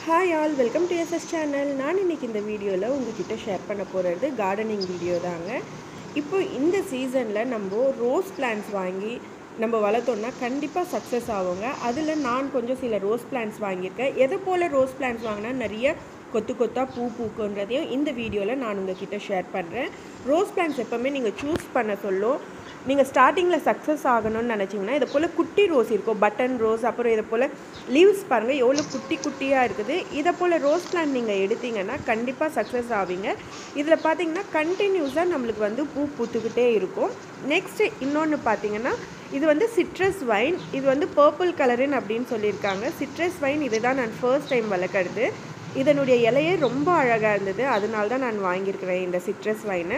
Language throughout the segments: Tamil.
hi all welcome to SS channel நான் இன்னைக்கு இந்த வீடியோவில் உங்ககிட்ட ஷேர் பண்ண போகிறது கார்டனிங் வீடியோ தாங்க இப்போ இந்த சீசனில் நம்ம ரோஸ் பிளான்ஸ் வாங்கி நம்ம வளர்த்தோம்னா கண்டிப்பாக சக்ஸஸ் ஆகுங்க அதில் நான் கொஞ்சம் சில ரோஸ் பிளான்ஸ் வாங்கியிருக்கேன் எதை போல் ரோஸ் பிளான்ஸ் வாங்கினா நிறைய கொத்து கொத்தாக பூ பூக்குன்றதையும் இந்த வீடியோவில் நான் உங்ககிட்ட ஷேர் பண்ணுறேன் ரோஸ் பிளான்ஸ் எப்போவுமே நீங்கள் சூஸ் பண்ண சொல்லும் நீங்கள் ஸ்டார்டிங்கில் சக்ஸஸ் ஆகணும்னு நினச்சிங்கன்னா இதை போல் குட்டி ரோஸ் இருக்கும் பட்டன் ரோஸ் அப்புறம் இதை போல் லீவ்ஸ் பாருங்கள் எவ்வளோ குட்டி குட்டியாக இருக்குது இதை போல் ரோஸ் பிளான்ட் நீங்கள் எடுத்தீங்கன்னா கண்டிப்பாக சக்ஸஸ் ஆவீங்க இதில் பார்த்தீங்கன்னா கண்டினியூஸாக நம்மளுக்கு வந்து பூ பூத்துக்கிட்டே இருக்கும் நெக்ஸ்ட்டு இன்னொன்று பார்த்தீங்கன்னா இது வந்து சிட்ரஸ் வைன் இது வந்து பர்பிள் கலருன்னு அப்படின்னு சொல்லியிருக்காங்க சிட்ரஸ் வைன் இதுதான் நான் ஃபர்ஸ்ட் டைம் வளர்க்குறது இதனுடைய இலையே ரொம்ப அழகாக இருந்தது அதனால தான் நான் வாங்கியிருக்கிறேன் இந்த சிட்ரஸ் வைனை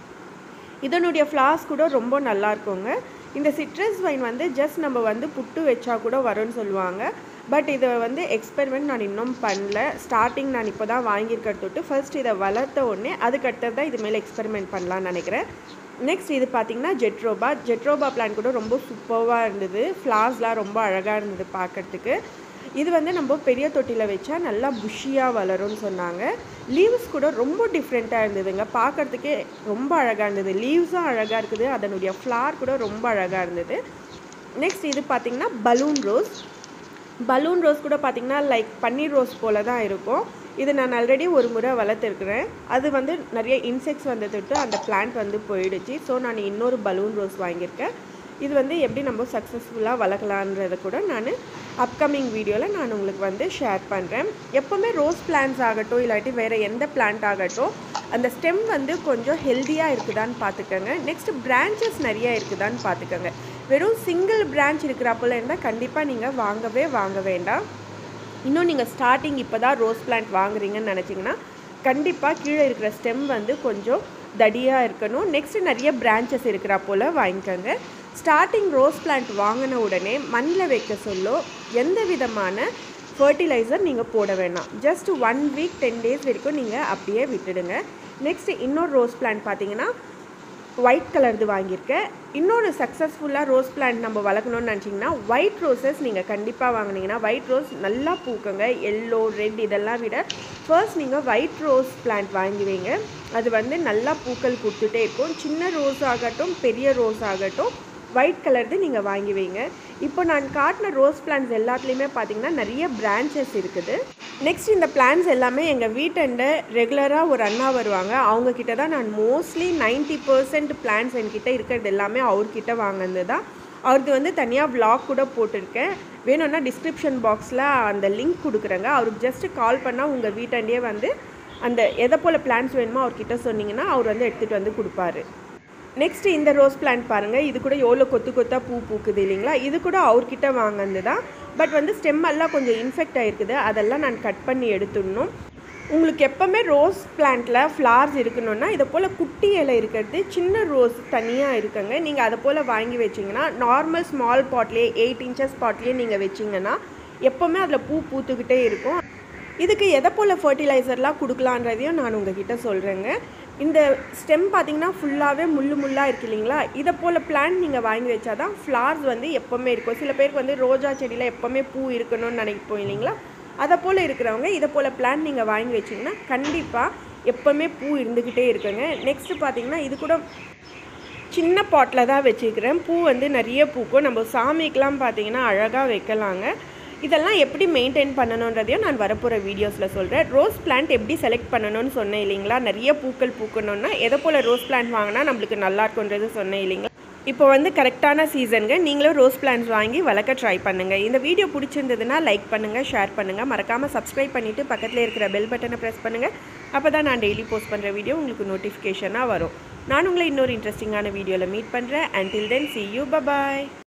இதனுடைய ஃப்ளாஸ் கூட ரொம்ப நல்லா இருக்குங்க இந்த சிட்ரஸ் வைன் வந்து ஜஸ்ட் நம்ம வந்து புட்டு வச்சா கூட வரும்னு சொல்லுவாங்க பட் இதை வந்து எக்ஸ்பெரிமெண்ட் நான் இன்னும் பண்ணல ஸ்டார்டிங் நான் இப்போ தான் வாங்கியிருக்கிறது தொட்டு ஃபர்ஸ்ட் இதை வளர்த்த உடனே அதுக்கடுத்தது தான் இது மேலே எக்ஸ்பெரிமெண்ட் பண்ணலான்னு நினைக்கிறேன் நெக்ஸ்ட் இது பார்த்தீங்கன்னா ஜெட்ரோபா ஜெட்ரோபா பிளான் கூட ரொம்ப சூப்பராக இருந்தது ஃப்ளார்ஸ்லாம் ரொம்ப அழகாக இருந்தது பார்க்கறதுக்கு இது வந்து நம்ம பெரிய தொட்டியில் வச்சா நல்லா புஷியாக வளரும்னு சொன்னாங்க லீவ்ஸ் கூட ரொம்ப டிஃப்ரெண்ட்டாக இருந்ததுங்க பார்க்குறதுக்கே ரொம்ப அழகாக இருந்தது லீவ்ஸும் அழகாக இருக்குது அதனுடைய ஃப்ளார் கூட ரொம்ப அழகாக இருந்தது நெக்ஸ்ட் இது பார்த்திங்கன்னா பலூன் ரோஸ் பலூன் ரோஸ் கூட பார்த்திங்கன்னா லைக் பன்னீர் ரோஸ் போல தான் இருக்கும் இது நான் ஆல்ரெடி ஒரு முறை வளர்த்துருக்குறேன் அது வந்து நிறைய இன்செக்ட்ஸ் வந்துட்டு அந்த பிளான்ட் வந்து போயிடுச்சு ஸோ நான் இன்னொரு பலூன் ரோஸ் வாங்கியிருக்கேன் இது வந்து எப்படி நம்ம சக்ஸஸ்ஃபுல்லாக வளர்க்கலான்றதை கூட நான் அப்கமிங் வீடியோவில் நான் உங்களுக்கு வந்து ஷேர் பண்ணுறேன் எப்போவுமே ரோஸ் பிளான்ஸ் ஆகட்டும் இல்லாட்டி வேறு எந்த பிளான்ட் ஆகட்டும் அந்த ஸ்டெம் வந்து கொஞ்சம் ஹெல்த்தியாக இருக்குதான்னு பார்த்துக்கோங்க நெக்ஸ்ட் பிரான்ச்சஸ் நிறைய இருக்குதான்னு பார்த்துக்கோங்க வெறும் சிங்கிள் பிரான்ச் இருக்கிறப்பல இருந்தால் கண்டிப்பாக நீங்கள் வாங்கவே வாங்க வேண்டாம் இன்னும் நீங்கள் ஸ்டார்டிங் இப்போ தான் ரோஸ் பிளான்ட் வாங்குறீங்கன்னு நினச்சிங்கன்னா கண்டிப்பாக கீழே இருக்கிற ஸ்டெம் வந்து கொஞ்சம் தடியாக இருக்கணும் நெக்ஸ்ட் நிறைய பிரான்ச்சஸ் இருக்கிற போல் வாங்கிக்கோங்க ஸ்டார்டிங் ரோஸ் பிளான்ட் வாங்கின உடனே மண்ணில் வைக்க சொல்லோ எந்த விதமான ஃபர்டிலைசர் நீங்கள் போட வேணாம் just one week ten days வரைக்கும் நீங்கள் அப்படியே விட்டுடுங்க நெக்ஸ்ட் இன்னொரு ரோஸ் பிளான்ட் பார்த்தீங்கன்னா ஒயிட் கலர்து வாங்கியிருக்கேன் இன்னொரு சக்ஸஸ்ஃபுல்லாக ரோஸ் பிளான்ட் நம்ம வளர்க்கணும்னு நினச்சிங்கன்னா ஒயிட் ரோசஸ் நீங்கள் கண்டிப்பாக வாங்கினீங்கன்னா ஒயிட் ரோஸ் நல்லா பூக்குங்க எல்லோ ரெட் இதெல்லாம் விட ஃபர்ஸ்ட் நீங்கள் ஒயிட் ரோஸ் பிளான்ட் வாங்கி வைங்க அது வந்து நல்லா பூக்கள் கொடுத்துட்டே இருக்கும் சின்ன ரோஸ் ஆகட்டும் பெரிய ரோஸ் ஆகட்டும் ஒயிட் கலர்து நீங்கள் வாங்கி வைங்க இப்போ நான் காட்டின ரோஸ் பிளான்ஸ் எல்லாத்துலேயுமே பார்த்தீங்கன்னா நிறைய பிரான்ச்சஸ் இருக்குது நெக்ஸ்ட் இந்த பிளான்ஸ் எல்லாமே எங்கள் வீட்டண்ட ரெகுலராக ஒரு அண்ணா வருவாங்க அவங்கக்கிட்ட தான் நான் மோஸ்ட்லி நைன்ட்டி பர்சன்ட் பிளான்ஸ் என்கிட்ட இருக்கிறது எல்லாமே அவர்கிட்ட வாங்கினது தான் அவருக்கு வந்து தனியாக விளாக் கூட போட்டிருக்கேன் வேணும்னா டிஸ்கிரிப்ஷன் பாக்ஸில் அந்த லிங்க் கொடுக்குறேங்க அவருக்கு ஜஸ்ட்டு கால் பண்ணால் உங்கள் வீட்டாண்டே வந்து அந்த எதை போல் பிளான்ஸ் வேணுமோ அவர்கிட்ட சொன்னீங்கன்னா அவர் வந்து எடுத்துகிட்டு வந்து கொடுப்பாரு நெக்ஸ்ட் இந்த ரோஸ் பிளான்ட் பாருங்கள் இது கூட எவ்வளோ கொத்து கொத்தாக பூ பூக்குது இல்லைங்களா இது கூட அவர்கிட்ட வாங்கினது தான் பட் வந்து ஸ்டெம் எல்லாம் கொஞ்சம் இன்ஃபெக்ட் ஆகிருக்குது அதெல்லாம் நான் கட் பண்ணி எடுத்துடணும் உங்களுக்கு எப்போவுமே ரோஸ் பிளான்ட்டில் ஃப்ளார்ஸ் இருக்கணும்னா இதை போல் குட்டி இலை இருக்கிறது சின்ன ரோஸ் தனியாக இருக்குங்க நீங்கள் அதை போல் வாங்கி வச்சிங்கன்னா நார்மல் ஸ்மால் பாட்லேயே எயிட் இன்ச்சஸ் பாட்லேயே நீங்கள் வச்சிங்கன்னா எப்போவுமே அதில் பூ பூத்துக்கிட்டே இருக்கும் இதுக்கு எதை போல் ஃபர்டிலைசர்லாம் கொடுக்கலான்றதையும் நான் உங்ககிட்ட சொல்கிறேங்க இந்த ஸ்டெம் பார்த்தீங்கன்னா ஃபுல்லாகவே முள்ளு முள்ளாக இருக்கு இல்லைங்களா இதை போல் பிளான்ட் நீங்கள் வாங்கி வச்சா தான் ஃப்ளார்ஸ் வந்து எப்போவுமே இருக்கும் சில பேருக்கு வந்து ரோஜா செடியில் எப்போவுமே பூ இருக்கணும்னு நினைப்போம் இல்லைங்களா அதை போல் இருக்கிறவங்க இதை போல் பிளான்ட் நீங்கள் வாங்கி வச்சிங்கன்னா கண்டிப்பாக எப்போவுமே பூ இருந்துக்கிட்டே இருக்குங்க நெக்ஸ்ட்டு பார்த்தீங்கன்னா இது கூட சின்ன பாட்டில் தான் வச்சுக்கிறேன் பூ வந்து நிறைய பூக்கும் நம்ம சாமிக்கெலாம் பார்த்தீங்கன்னா அழகாக வைக்கலாங்க இதெல்லாம் எப்படி மெயின்டைன் பண்ணணுன்றதையும் நான் வரப்போகிற வீடியோஸில் சொல்கிறேன் ரோஸ் பிளான்ட் எப்படி செலக்ட் பண்ணணும்னு சொன்னேன் இல்லைங்களா நிறைய பூக்கள் பூக்கணும்னா எதை போல் ரோஸ் பிளான்ட் வாங்கினா நம்மளுக்கு நல்லா இருக்குன்றது சொன்னேன் இல்லைங்களா இப்போ வந்து கரெக்டான சீசனுங்க நீங்களும் ரோஸ் பிளான்ட்ஸ் வாங்கி வளர்க்க ட்ரை பண்ணுங்கள் இந்த வீடியோ பிடிச்சிருந்ததுன்னா லைக் பண்ணுங்கள் ஷேர் பண்ணுங்கள் மறக்காமல் சப்ஸ்கிரைப் பண்ணிவிட்டு பக்கத்தில் இருக்கிற பெல் பட்டனை ப்ரெஸ் பண்ணுங்கள் அப்போ தான் நான் டெய்லி போஸ்ட் பண்ணுற வீடியோ உங்களுக்கு நோட்டிஃபிகேஷனாக வரும் நான் உங்களை இன்னொரு இன்ட்ரெஸ்டிங்கான வீடியோவில் மீட் பண்ணுறேன் until then see you bye bye